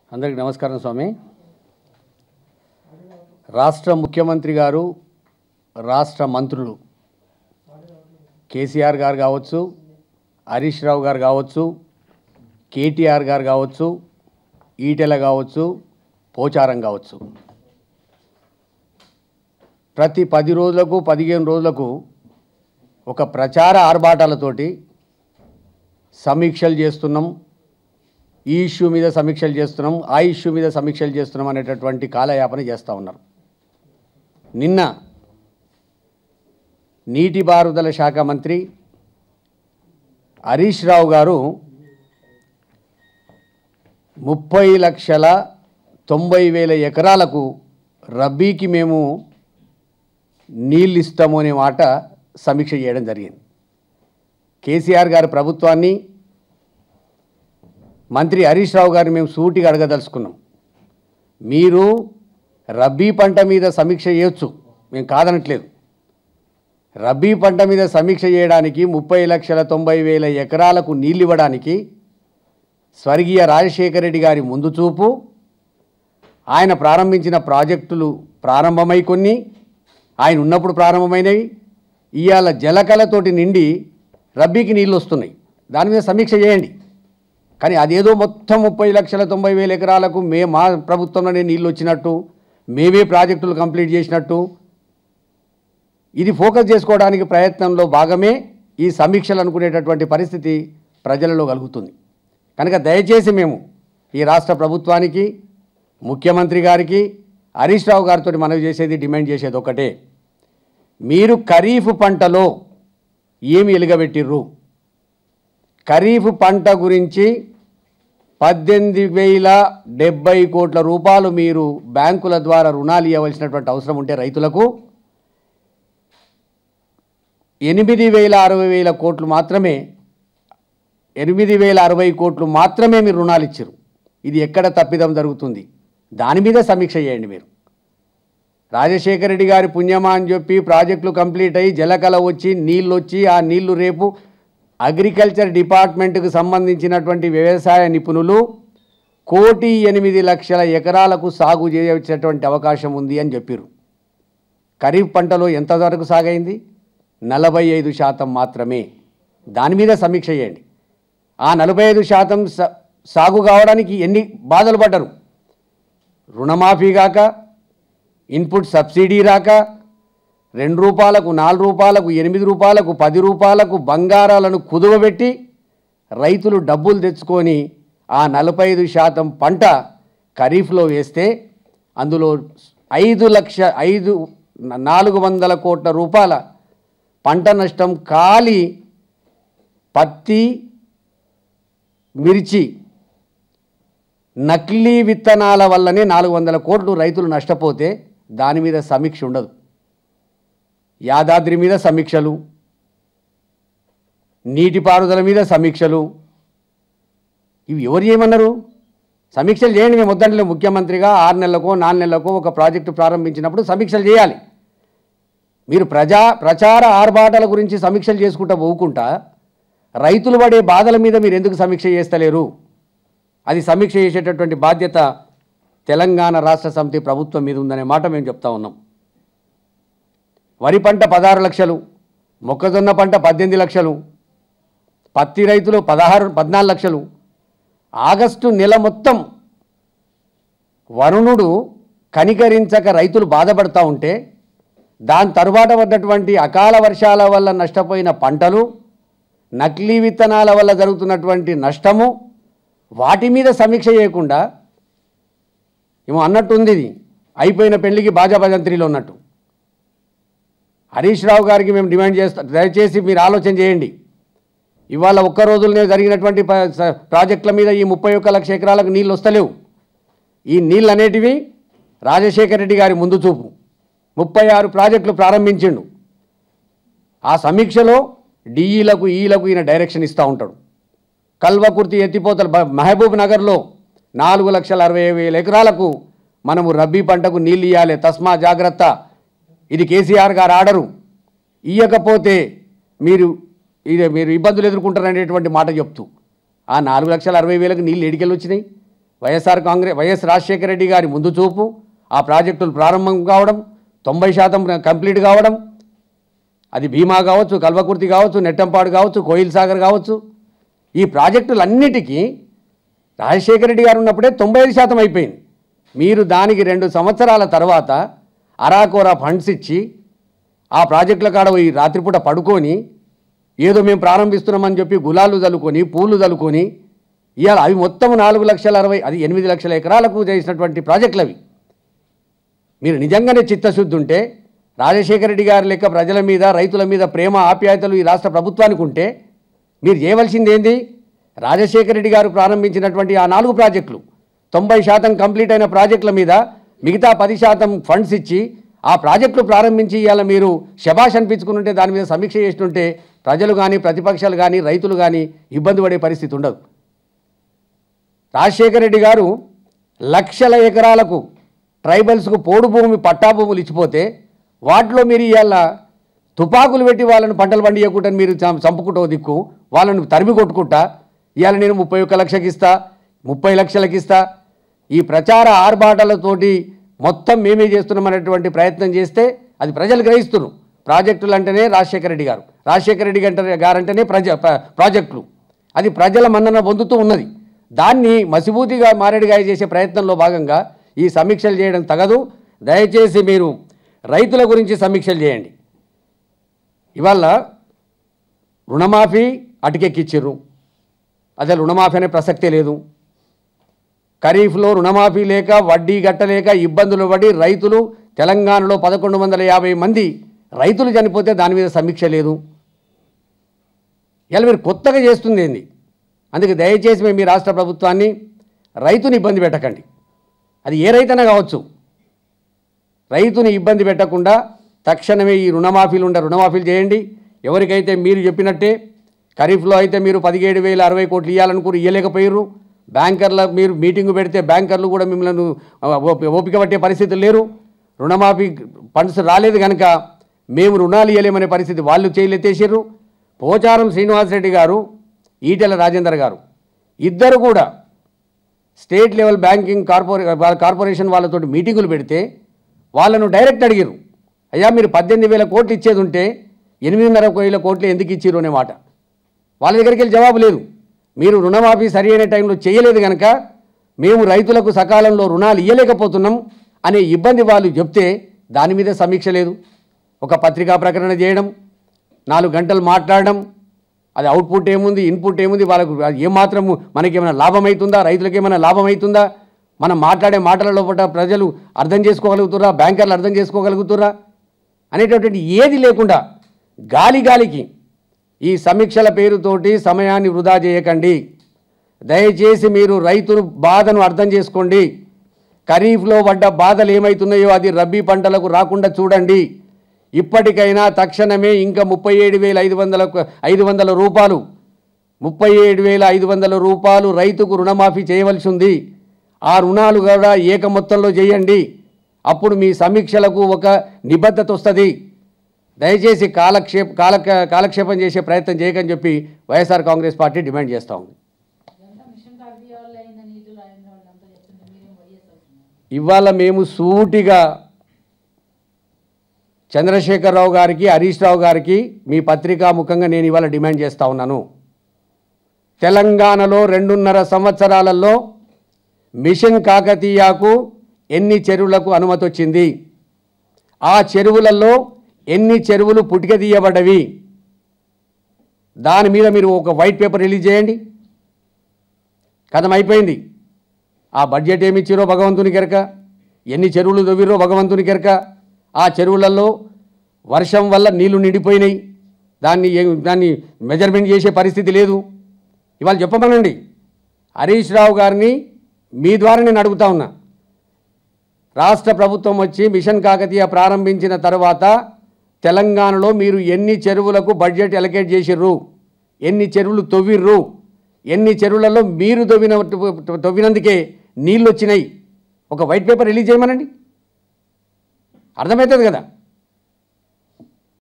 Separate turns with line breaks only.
అందరికీ నమస్కారం స్వామి రాష్ట్ర ముఖ్యమంత్రి గారు రాష్ట్ర మంత్రులు కేసీఆర్ గారు కావచ్చు హరీష్ రావు గారు కావచ్చు కేటీఆర్ గారు కావచ్చు ఈటెల కావచ్చు పోచారం కావచ్చు ప్రతి పది రోజులకు పదిహేను రోజులకు ఒక ప్రచార ఆర్భాటాలతోటి సమీక్షలు చేస్తున్నాం ఈ ఇష్యూ మీద సమీక్షలు చేస్తున్నాం ఆ ఇష్యూ మీద సమీక్షలు చేస్తున్నాం అనేటటువంటి కాలయాపన చేస్తూ ఉన్నారు నిన్న నీటిపారుదల శాఖ మంత్రి హరీష్ రావు గారు ముప్పై లక్షల తొంభై వేల ఎకరాలకు రబ్బీకి మేము నీళ్ళు ఇస్తాము అనే మాట సమీక్ష చేయడం జరిగింది కేసీఆర్ గారి ప్రభుత్వాన్ని మంత్రి హరీష్ రావు గారిని మేము సూటిగా అడగదలుచుకున్నాం మీరు రబ్బీ పంట మీద సమీక్ష చేయొచ్చు మేము కాదనట్లేదు రబ్బీ పంట మీద సమీక్ష చేయడానికి ముప్పై లక్షల తొంభై వేల ఎకరాలకు నీళ్ళు ఇవ్వడానికి స్వర్గీయ రాజశేఖర రెడ్డి గారి ముందు చూపు ఆయన ప్రారంభించిన ప్రాజెక్టులు ప్రారంభమై కొన్ని ఆయన ఉన్నప్పుడు ప్రారంభమైనవి ఇవాళ జలకళతోటి నిండి రబ్బీకి నీళ్ళు వస్తున్నాయి దాని మీద సమీక్ష చేయండి కానీ అదేదో మొత్తం ముప్పై లక్షల తొంభై వేల ఎకరాలకు మే మా ప్రభుత్వంలోనే నీళ్ళు వచ్చినట్టు మేమే ప్రాజెక్టులు కంప్లీట్ చేసినట్టు ఇది ఫోకస్ చేసుకోవడానికి ప్రయత్నంలో భాగమే ఈ సమీక్షలు అనుకునేటటువంటి పరిస్థితి ప్రజలలో కలుగుతుంది కనుక దయచేసి మేము ఈ రాష్ట్ర ప్రభుత్వానికి ముఖ్యమంత్రి గారికి హరీష్ రావు గారితో మనవి చేసేది డిమాండ్ చేసేది ఒకటే మీరు ఖరీఫ్ పంటలో ఏమి ఎలుగబెట్టిర్రు ఖరీఫ్ పంట గురించి పద్దెనిమిది వేల డెబ్బై కోట్ల రూపాయలు మీరు బ్యాంకుల ద్వారా రుణాలు ఇవ్వవలసినటువంటి అవసరం ఉంటే రైతులకు ఎనిమిది వేల అరవై వేల కోట్లు మాత్రమే ఎనిమిది వేల అరవై కోట్లు మాత్రమే మీరు రుణాలు ఇచ్చారు ఇది ఎక్కడ తప్పిదం జరుగుతుంది దాని మీద సమీక్ష చేయండి మీరు రాజశేఖర రెడ్డి గారి పుణ్యమా అని చెప్పి ప్రాజెక్టులు కంప్లీట్ అయ్యి జలకళ వచ్చి నీళ్ళు వచ్చి ఆ నీళ్లు రేపు అగ్రికల్చర్ డిపార్ట్మెంట్కు సంబంధించినటువంటి వ్యవసాయ నిపుణులు కోటి ఎనిమిది లక్షల ఎకరాలకు సాగు చేయవచ్చేటువంటి అవకాశం ఉంది అని చెప్పారు ఖరీఫ్ పంటలో ఎంతవరకు సాగైంది నలభై ఐదు శాతం మాత్రమే దాని మీద సమీక్ష చేయండి ఆ నలభై ఐదు శాతం సా- సాగు కావడానికి ఎన్ని బాధలు పడ్డరు రుణమాఫీ కాక ఇన్పుట్ సబ్సిడీ రాక రెండు రూపాయలకు నాలుగు రూపాయలకు ఎనిమిది రూపాయలకు పది రూపాయలకు బంగారాలను కుదువబెట్టి రైతులు డబ్బులు తెచ్చుకొని ఆ నలభై ఐదు శాతం పంట ఖరీఫ్లో వేస్తే అందులో ఐదు లక్ష ఐదు నాలుగు వందల కోట్ల రూపాయల పంట నష్టం కాలి పత్తి మిర్చి నకిలీ విత్తనాల వల్లనే నాలుగు వందల కోట్లు రైతులు నష్టపోతే దాని మీద సమీక్ష ఉండదు యాదాద్రి మీద సమీక్షలు నీటిపారుదల మీద సమీక్షలు ఇవి ఎవరు చేయమన్నారు సమీక్షలు చేయండి మేము వద్దంటే ముఖ్యమంత్రిగా ఆరు నెలలకో నాలుగు నెలలకో ఒక ప్రాజెక్టు ప్రారంభించినప్పుడు సమీక్షలు చేయాలి మీరు ప్రజా ప్రచార ఆర్భాటాల గురించి సమీక్షలు చేసుకుంటా పోకుండా రైతులు పడే బాధల మీద మీరు ఎందుకు సమీక్ష చేస్తలేరు అది సమీక్ష చేసేటటువంటి బాధ్యత తెలంగాణ రాష్ట్ర సమితి ప్రభుత్వం మీద ఉందనే మాట మేము చెప్తా ఉన్నాం వరి పంట పదహారు లక్షలు మొక్కజొన్న పంట పద్దెనిమిది లక్షలు పత్తి రైతులు పదహారు పద్నాలుగు లక్షలు ఆగస్టు నెల మొత్తం వరుణుడు కనికరించక రైతులు బాధపడతా ఉంటే దాని తరువాత పడ్డటువంటి అకాల వర్షాల వల్ల నష్టపోయిన పంటలు నకిలీ విత్తనాల వల్ల జరుగుతున్నటువంటి నష్టము వాటి మీద సమీక్ష చేయకుండా ఏమో అన్నట్టుంది ఇది అయిపోయిన పెళ్లికి బాజా భజంత్రిలో ఉన్నట్టు హరీష్ రావు గారికి మేము డిమాండ్ చేస్తాం దయచేసి మీరు ఆలోచన చేయండి ఇవాళ ఒక్క రోజులనే జరిగినటువంటి ప- స- ప్రాజెక్టుల మీద ఈ ముప్పై ఒక్క లక్ష ఎకరాలకు నీళ్ళు వస్తలేవు ఈ నీళ్ళు అనేటివి రాజశేఖర రెడ్డి గారి ముందు చూపు ముప్పై ఆరు ప్రాజెక్టులు ప్రారంభించిండు ఆ సమీక్షలో డిఈలకు ఈలకు ఈయన డైరెక్షన్ ఇస్తూ ఉంటాడు కల్వకుర్తి ఎత్తిపోతల బ- మహబూబ్ నగర్లో నాలుగు లక్షల అరవై వేల ఎకరాలకు మనము రబ్బీ పంటకు నీళ్ళు ఇవ్వాలి తస్మా జాగ్రత్త ఇది కేసీఆర్ గారు ఆర్డరు ఇయ్యకపోతే మీరు ఇది మీరు ఇబ్బందులు ఎదుర్కొంటారనేటువంటి మాట చెప్తూ ఆ నాలుగు లక్షల అరవై వేలకు నీళ్ళు ఎడికెళ్ళి వచ్చినాయి వైఎస్ఆర్ కాంగ్రెస్ వైఎస్ రాజశేఖర రెడ్డి గారి ముందు చూపు ఆ ప్రాజెక్టులు ప్రారంభం కావడం తొంభై శాతం కంప్లీట్ కావడం అది భీమా కావచ్చు కల్వకుర్తి కావచ్చు నెట్టంపాడు కావచ్చు కోయిల్ సాగర్ కావచ్చు ఈ ప్రాజెక్టులన్నిటికీ రాజశేఖర రెడ్డి గారు ఉన్నప్పుడే తొంభై ఐదు శాతం అయిపోయింది మీరు దానికి రెండు సంవత్సరాల తర్వాత అరాకోరా ఫండ్స్ ఇచ్చి ఆ ప్రాజెక్టుల కాడ ఈ రాత్రిపూట పడుకొని ఏదో మేము ప్రారంభిస్తున్నామని చెప్పి గులాలు చల్లుకొని పూలు చల్లుకొని ఇవాళ అవి మొత్తం నాలుగు లక్షల అరవై అది ఎనిమిది లక్షల ఎకరాలకు చేసినటువంటి ప్రాజెక్టులు అవి మీరు నిజంగానే చిత్తశుద్ధి ఉంటే రాజశేఖర రెడ్డి గారి లెక్క ప్రజల మీద రైతుల మీద ప్రేమ ఆప్యాయతలు ఈ రాష్ట్ర ప్రభుత్వానికి ఉంటే మీరు చేయవలసింది ఏంది రాజశేఖర రెడ్డి గారు ప్రారంభించినటువంటి ఆ నాలుగు ప్రాజెక్టులు తొంభై శాతం కంప్లీట్ అయిన ప్రాజెక్టుల మీద మిగతా పది శాతం ఫండ్స్ ఇచ్చి ఆ ప్రాజెక్టులు ప్రారంభించి ఇవాళ మీరు శబాష్ అనిపించుకుని ఉంటే దాని మీద సమీక్ష చేస్తుంటే ప్రజలు కానీ ప్రతిపక్షాలు కానీ రైతులు కానీ ఇబ్బంది పడే పరిస్థితి ఉండదు రాజశేఖర రెడ్డి గారు లక్షల ఎకరాలకు ట్రైబల్స్కు పోడు భూమి పట్టా భూములు ఇచ్చిపోతే వాటిలో మీరు ఇవాళ తుపాకులు పెట్టి వాళ్ళని పంటలు పండియకుండా మీరు చం- చంపుకుంటూ దిక్కు వాళ్ళని తరిమి కొట్టుకుంటా ఇవాళ నేను ముప్పై ఒక్క లక్షకి ఇస్తా ముప్పై లక్షలకి ఇస్తా ఈ ప్రచార ఆర్భాటాలతోటి మొత్తం మేమే చేస్తున్నామనేటువంటి ప్రయత్నం చేస్తే అది ప్రజలు గ్రహిస్తున్నారు ప్రాజెక్టులు అంటేనే రాజశేఖర రెడ్డి గారు రాజశేఖర రెడ్డి గంట గారంటేనే ప్రజ ప్ర- ప్రాజెక్టులు అది ప్రజల మన్నన పొందుతూ ఉన్నది దాన్ని మసిబూతిగా మారేడుగా చేసే ప్రయత్నంలో భాగంగా ఈ సమీక్షలు చేయడం తగదు దయచేసి మీరు రైతుల గురించి సమీక్షలు చేయండి ఇవాళ రుణమాఫీ అటుకెక్కిచ్చిర్రు అసలు రుణమాఫీ అనే ప్రసక్తే లేదు ఖరీఫ్లో రుణమాఫీ లేక వడ్డీ గట్టలేక ఇబ్బందులు పడి రైతులు తెలంగాణలో పదకొండు వందల యాభై మంది రైతులు చనిపోతే దాని మీద సమీక్ష లేదు ఇలా మీరు కొత్తగా చేస్తుంది ఏంది అందుకే దయచేసి మేము మీ రాష్ట్ర ప్రభుత్వాన్ని రైతుని ఇబ్బంది పెట్టకండి అది ఏ రైతైనా కావచ్చు రైతుని ఇబ్బంది పెట్టకుండా తక్షణమే ఈ రుణమాఫీలు ఉండే రుణమాఫీలు చేయండి ఎవరికైతే మీరు చెప్పినట్టే ఖరీఫ్లో అయితే మీరు పదిహేడు వేల అరవై కోట్లు ఇవ్వాలనుకుని ఇవ్వలేకపోయారు బ్యాంకర్ల మీరు మీటింగ్ పెడితే బ్యాంకర్లు కూడా మిమ్మల్ని ఆ, ఓపి- ఓపిక పట్టే పరిస్థితులు లేరు రుణమాఫీ ఫండ్స్ రాలేదు కనుక మేము రుణాలు ఇవ్వలేమనే పరిస్థితి వాళ్ళు చేయలెత్తేసారు పోచారం శ్రీనివాసరెడ్డి గారు ఈటెల రాజేందర్ గారు ఇద్దరు కూడా స్టేట్ లెవెల్ బ్యాంకింగ్ కార్పొరే వాళ్ళ కార్పొరేషన్ వాళ్ళతోటి మీటింగులు పెడితే వాళ్ళను డైరెక్ట్ అడిగారు అయ్యా మీరు పద్దెనిమిది వేల కోట్లు ఇచ్చేది ఉంటే ఎనిమిదిన్నర వేల కోట్లు ఎందుకు ఇచ్చిర్రు అనే మాట వాళ్ళ దగ్గరికి వెళ్ళి జవాబు లేదు మీరు రుణమాఫీ సరి అయిన టైంలో చేయలేదు కనుక మేము రైతులకు సకాలంలో రుణాలు ఇవ్వలేకపోతున్నాం అనే ఇబ్బంది వాళ్ళు చెప్తే దాని మీద సమీక్ష లేదు ఒక పత్రికా ప్రకటన చేయడం నాలుగు గంటలు మాట్లాడడం అది అవుట్పుట్ ఏముంది ఇన్పుట్ ఏముంది వాళ్ళకు ఏమాత్రము మనకేమైనా లాభం అవుతుందా రైతులకు ఏమైనా లాభం అవుతుందా మనం మాట్లాడే మాటలలో పట్ల ప్రజలు అర్థం చేసుకోగలుగుతురా బ్యాంకర్లు అర్థం చేసుకోగలుగుతురా అనేటటువంటి ఏది లేకుండా గాలి గాలికి ఈ సమీక్షల పేరుతోటి సమయాన్ని వృధా చేయకండి దయచేసి మీరు రైతులు బాధను అర్థం చేసుకోండి ఖరీఫ్లో పడ్డ బాధలు ఏమవుతున్నాయో అది రబ్బీ పంటలకు రాకుండా చూడండి ఇప్పటికైనా తక్షణమే ఇంకా ముప్పై ఏడు వేల ఐదు వందల ఐదు వందల రూపాయలు ముప్పై ఏడు వేల ఐదు వందల రూపాయలు రైతుకు రుణమాఫీ చేయవలసి ఉంది ఆ రుణాలు కూడా ఏక మొత్తంలో చేయండి అప్పుడు మీ సమీక్షలకు ఒక నిబద్ధత వస్తుంది దయచేసి కాలక్షేప కాల కాలక్షేపం చేసే ప్రయత్నం చేయకని చెప్పి వైఎస్ఆర్ కాంగ్రెస్ పార్టీ డిమాండ్ చేస్తూ ఉంది
ఇదంతా మిషన్ కాకతీయ వల్ల అయిందని నిధులు రాజేంద్ర వాళ్ళు అంతా చెప్తుంటే మీరేం వైఎస్ అవుతున్నారు
ఇవాళ మేము సూటిగా చంద్రశేఖరరావు గారికి హరీష్ రావు గారికి మీ పత్రికా ముఖంగా నేను ఇవాళ డిమాండ్ చేస్తూ ఉన్నాను తెలంగాణలో రెండున్నర సంవత్సరాలలో మిషన్ కాకతీయకు ఎన్ని చెరువులకు అనుమతి వచ్చింది ఆ చెరువులలో ఎన్ని చెరువులు పుటిక తీయబడ్డవి దాని మీద మీరు ఒక వైట్ పేపర్ రిలీజ్ చేయండి కథం అయిపోయింది ఆ బడ్జెట్ ఏమి ఇచ్చిరో భగవంతుని కెరక ఎన్ని చెరువులు దొవ్విరో భగవంతుని కెరక ఆ చెరువులలో వర్షం వల్ల నీళ్లు నిండిపోయినాయి దాన్ని ఏ- దాన్ని మెజర్మెంట్ చేసే పరిస్థితి లేదు ఇవాళ చెప్పమనండి హరీష్ రావు గారిని మీ ద్వారా నేను అడుగుతా ఉన్నా రాష్ట్ర ప్రభుత్వం వచ్చి మిషన్ కాకతీయ ప్రారంభించిన తర్వాత తెలంగాణలో మీరు ఎన్ని చెరువులకు బడ్జెట్ ఎలకేట్ చేసిర్రు ఎన్ని చెరువులు తవ్విర్రు ఎన్ని చెరువులలో మీరు తవ్విన తవ్వినందుకే నీళ్ళు వచ్చినాయి ఒక వైట్ పేపర్ రిలీజ్ చేయమనండి అర్థమవుతుంది కదా